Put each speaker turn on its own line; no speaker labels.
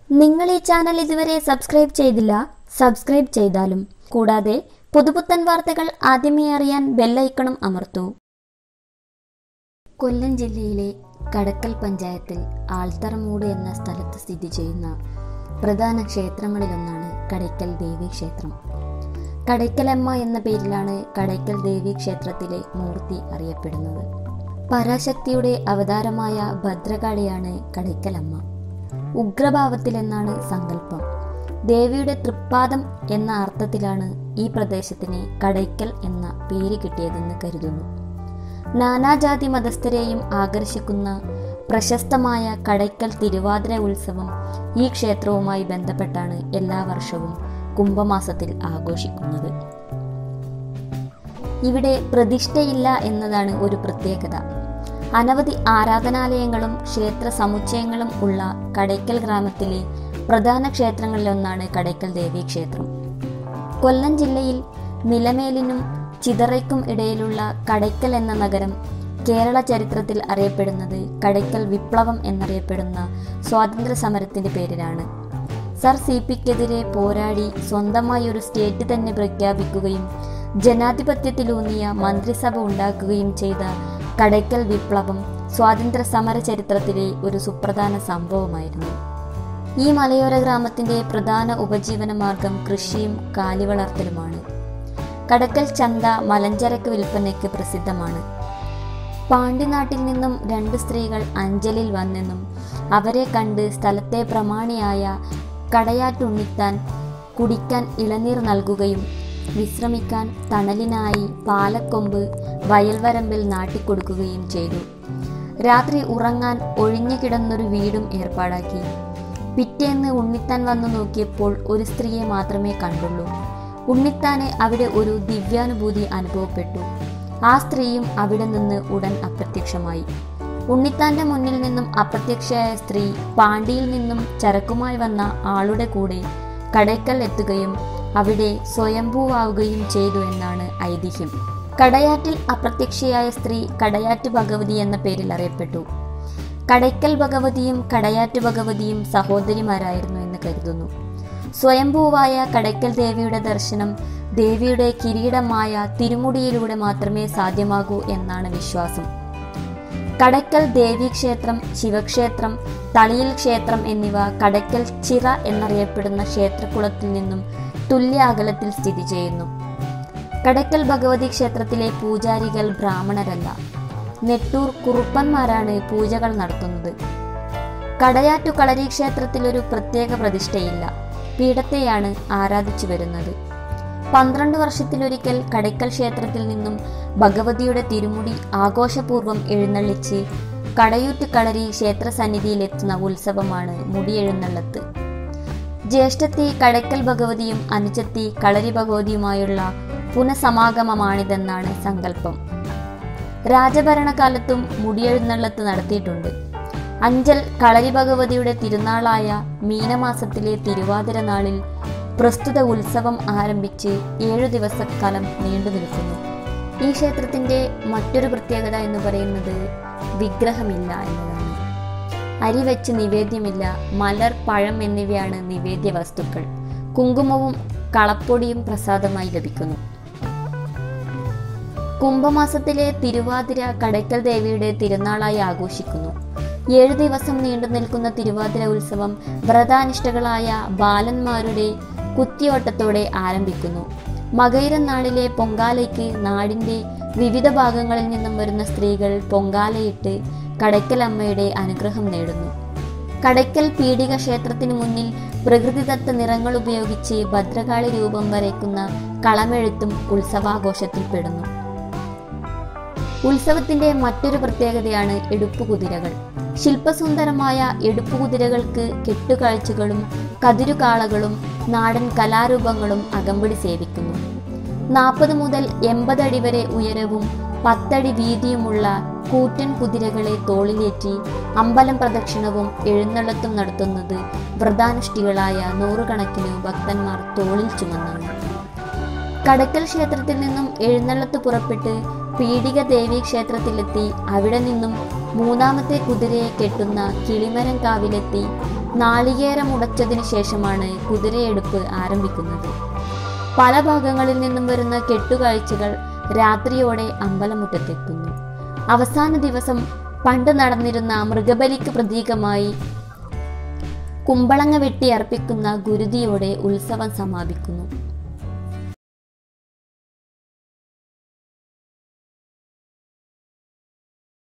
നിങ്ങൾ ഈ ചാനൽ ഇതുവരെ സബ്സ്ക്രൈബ് ചെയ്തില്ല സബ്സ്ക്രൈബ് ചെയ്താലും കൂടാതെ പുതുപുത്തൻ വാർത്തകൾ ആദ്യമേ അറിയാൻ ബെല്ലൈക്കണും അമർത്തൂ കൊല്ലം ജില്ലയിലെ കടക്കൽ പഞ്ചായത്തിൽ ആൾത്തറമൂട് എന്ന സ്ഥലത്ത് സ്ഥിതി ചെയ്യുന്ന പ്രധാന ക്ഷേത്രങ്ങളിലൊന്നാണ് കടയ്ക്കൽ ദേവി ക്ഷേത്രം കടയ്ക്കലമ്മ എന്ന പേരിലാണ് കടയ്ക്കൽ ദേവി ക്ഷേത്രത്തിലെ മൂർത്തി അറിയപ്പെടുന്നത് പരാശക്തിയുടെ അവതാരമായ ഭദ്രകാളിയാണ് കടയ്ക്കലമ്മ ഉഗ്രഭാവത്തിലെന്നാണ് സങ്കല്പം ദേവിയുടെ തൃപ്പാദം എന്ന അർത്ഥത്തിലാണ് ഈ പ്രദേശത്തിന് കടയ്ക്കൽ എന്ന പേര് കിട്ടിയതെന്ന് കരുതുന്നു നാനാജാതി മതസ്ഥരെയും ആകർഷിക്കുന്ന പ്രശസ്തമായ കടയ്ക്കൽ തിരുവാതിര ഉത്സവം ഈ ക്ഷേത്രവുമായി ബന്ധപ്പെട്ടാണ് എല്ലാ വർഷവും കുംഭമാസത്തിൽ ആഘോഷിക്കുന്നത് ഇവിടെ പ്രതിഷ്ഠയില്ല എന്നതാണ് ഒരു പ്രത്യേകത അനവധി ആരാധനാലയങ്ങളും ക്ഷേത്ര സമുച്ചയങ്ങളും ഉള്ള കടയ്ക്കൽ ഗ്രാമത്തിലെ പ്രധാന ക്ഷേത്രങ്ങളിലൊന്നാണ് കടയ്ക്കൽ ദേവി ക്ഷേത്രം കൊല്ലം ജില്ലയിൽ നിലമേലിനും ചിതറയ്ക്കും ഇടയിലുള്ള കടയ്ക്കൽ എന്ന നഗരം കേരള ചരിത്രത്തിൽ അറിയപ്പെടുന്നത് കടയ്ക്കൽ വിപ്ലവം എന്നറിയപ്പെടുന്ന സ്വാതന്ത്ര്യ സമരത്തിന്റെ പേരിലാണ് സർ സി പിക്കെതിരെ പോരാടി സ്വന്തമായി ഒരു സ്റ്റേറ്റ് തന്നെ പ്രഖ്യാപിക്കുകയും ജനാധിപത്യത്തിലൂന്നിയ മന്ത്രിസഭ ഉണ്ടാക്കുകയും ചെയ്ത കടയ്ക്കൽ വിപ്ലവം സ്വാതന്ത്ര്യ സമര ചരിത്രത്തിലെ ഒരു സുപ്രധാന സംഭവമായിരുന്നു ഈ മലയോര ഗ്രാമത്തിന്റെ പ്രധാന ഉപജീവന മാർഗം കൃഷിയും കാലിവളർത്തലുമാണ് കടക്കൽ ചന്ത മലഞ്ചരക്ക് വിൽപ്പനയ്ക്ക് പ്രസിദ്ധമാണ് പാണ്ഡ്യനാട്ടിൽ നിന്നും രണ്ട് സ്ത്രീകൾ അഞ്ചലിൽ വന്നെന്നും അവരെ കണ്ട് സ്ഥലത്തെ പ്രമാണിയായ കടയാറ്റുണ്ണിത്താൻ കുടിക്കാൻ ഇളനീർ നൽകുകയും വിശ്രമിക്കാൻ തണലിനായി പാലക്കൊമ്പ് വയൽവരമ്പിൽ നാട്ടിക്കൊടുക്കുകയും ചെയ്തു രാത്രി ഉറങ്ങാൻ ഒഴിഞ്ഞു കിടന്നൊരു വീടും ഏർപ്പാടാക്കി പിറ്റേന്ന് ഉണ്ണിത്താൻ വന്നു നോക്കിയപ്പോൾ ഒരു സ്ത്രീയെ മാത്രമേ കണ്ടുള്ളൂ ഉണ്ണിത്താനെ അവിടെ ഒരു ദിവ്യാനുഭൂതി അനുഭവപ്പെട്ടു ആ സ്ത്രീയും അവിടെ നിന്ന് ഉടൻ അപ്രത്യക്ഷമായി ഉണ്ണിത്താന്റെ മുന്നിൽ നിന്നും അപ്രത്യക്ഷയായ സ്ത്രീ പാണ്ടിയിൽ നിന്നും ചരക്കുമായി വന്ന ആളുടെ കൂടെ കടയ്ക്കൽ എത്തുകയും അവിടെ സ്വയംഭൂവാവുകയും ചെയ്തു എന്നാണ് ഐതിഹ്യം കടയാറ്റിൽ അപ്രത്യക്ഷയായ സ്ത്രീ കടയാറ്റ് ഭഗവതി എന്ന പേരിൽ അറിയപ്പെട്ടു കടയ്ക്കൽ ഭഗവതിയും കടയാറ്റ് ഭഗവതിയും സഹോദരിമാരായിരുന്നു എന്ന് കരുതുന്നു സ്വയംഭൂവായ കടയ്ക്കൽ ദേവിയുടെ ദർശനം ദേവിയുടെ കിരീടമായ തിരുമുടിയിലൂടെ മാത്രമേ സാധ്യമാകൂ എന്നാണ് വിശ്വാസം കടയ്ക്കൽ ദേവീക്ഷേത്രം ശിവക്ഷേത്രം തളിയിൽ ക്ഷേത്രം എന്നിവ കടയ്ക്കൽ ചിറ എന്നറിയപ്പെടുന്ന ക്ഷേത്രക്കുളത്തിൽ നിന്നും തുല്യ അകലത്തിൽ സ്ഥിതി ചെയ്യുന്നു കടയ്ക്കൽ ഭഗവതി ക്ഷേത്രത്തിലെ പൂജാരികൾ ബ്രാഹ്മണരല്ല നെട്ടൂർ കുറുപ്പന്മാരാണ് പൂജകൾ നടത്തുന്നത് കടയാറ്റു കളരി ക്ഷേത്രത്തിൽ ഒരു പ്രത്യേക പ്രതിഷ്ഠയില്ല പീഠത്തെയാണ് ആരാധിച്ചു വരുന്നത് പന്ത്രണ്ട് വർഷത്തിലൊരിക്കൽ കടയ്ക്കൽ ക്ഷേത്രത്തിൽ നിന്നും ഭഗവതിയുടെ തിരുമുടി ആഘോഷപൂർവ്വം എഴുന്നള്ളിച്ച് കടയൂറ്റ് കളരി ക്ഷേത്ര സന്നിധിയിലെത്തുന്ന ഉത്സവമാണ് മുടിയെഴുന്നള്ളത്ത് ജ്യേഷ്ഠത്തി കടയ്ക്കൽ ഭഗവതിയും അനുജത്തി കളരി ഭഗവതിയുമായുള്ള പുനഃസമാഗമമാണിതെന്നാണ് സങ്കല്പം രാജഭരണകാലത്തും മുടിയെഴുന്നള്ളത്ത് നടത്തിയിട്ടുണ്ട് അഞ്ചൽ കളരി ഭഗവതിയുടെ തിരുനാളായ മീനമാസത്തിലെ തിരുവാതിര നാളിൽ പ്രസ്തുത ഉത്സവം ആരംഭിച്ച് ഏഴു ദിവസക്കാലം നീണ്ടു നിൽക്കുന്നു ഈ ക്ഷേത്രത്തിന്റെ മറ്റൊരു പ്രത്യേകത എന്ന് പറയുന്നത് വിഗ്രഹമില്ല എന്നതാണ് അരി വെച്ച് നിവേദ്യമില്ല മലർ പഴം എന്നിവയാണ് നിവേദ്യ വസ്തുക്കൾ കുങ്കുമവും കളപ്പൊടിയും പ്രസാദമായി ലഭിക്കുന്നു കുംഭമാസത്തിലെ തിരുവാതിര കടയ്ക്കൽ ദേവിയുടെ തിരുനാളായി ആഘോഷിക്കുന്നു ഏഴു ദിവസം നീണ്ടു നിൽക്കുന്ന തിരുവാതിര ഉത്സവം വ്രതാനിഷ്ഠകളായ ബാലന്മാരുടെ കുത്തിയോട്ടത്തോടെ ആരംഭിക്കുന്നു മകയിരം നാളിലെ പൊങ്കാലയ്ക്ക് നാടിൻ്റെ വിവിധ ഭാഗങ്ങളിൽ നിന്നും വരുന്ന സ്ത്രീകൾ പൊങ്കാലയിട്ട് കടയ്ക്കൽ അമ്മയുടെ അനുഗ്രഹം നേടുന്നു കടയ്ക്കൽ പീഡിക ക്ഷേത്രത്തിന് മുന്നിൽ പ്രകൃതിദത്ത നിറങ്ങൾ ഉപയോഗിച്ച് ഭദ്രകാളി രൂപം വരയ്ക്കുന്ന കളമെഴുത്തും ഉത്സവാഘോഷത്തിൽപ്പെടുന്നു ഉത്സവത്തിന്റെ മറ്റൊരു പ്രത്യേകതയാണ് എടുപ്പുകുതിരകൾ ശില്പസുന്ദരമായ എടുപ്പുകുതിരകൾക്ക് കെട്ടുകാഴ്ചകളും കതിരുകാളകളും നാടൻ കലാരൂപങ്ങളും അകമ്പടി സേവിക്കുന്നു നാൽപ്പത് മുതൽ എൺപത് അടി വരെ ഉയരവും പത്തടി വീതിയുമുള്ള കൂറ്റൻ കുതിരകളെ തോളിലേറ്റി അമ്പലം പ്രദക്ഷിണവും എഴുന്നള്ളത്തും നടത്തുന്നത് വ്രതാനുഷ്ഠികളായ നൂറുകണക്കിന് ഭക്തന്മാർ തോളിൽ ചുമന്നാണ് കടക്കൽ ക്ഷേത്രത്തിൽ നിന്നും എഴുന്നള്ളത്ത് പുറപ്പെട്ട് പീഡിക ദേവി ക്ഷേത്രത്തിലെത്തി അവിടെ നിന്നും മൂന്നാമത്തെ കുതിരയെ കെട്ടുന്ന കിളിമരം കാവിലെത്തി നാളികേരം ഉടച്ചതിനു ശേഷമാണ് കുതിരയെടുപ്പ് ആരംഭിക്കുന്നത് പല ഭാഗങ്ങളിൽ നിന്നും വരുന്ന കെട്ടുകാഴ്ചകൾ രാത്രിയോടെ അമ്പലമുറ്റത്തെത്തുന്നു അവസാന ദിവസം പണ്ട് നടന്നിരുന്ന മൃഗബലിക്ക് പ്രതീകമായി കുമ്പളങ്ങ വെട്ടി അർപ്പിക്കുന്ന ഗുരുതിയോടെ ഉത്സവം സമാപിക്കുന്നു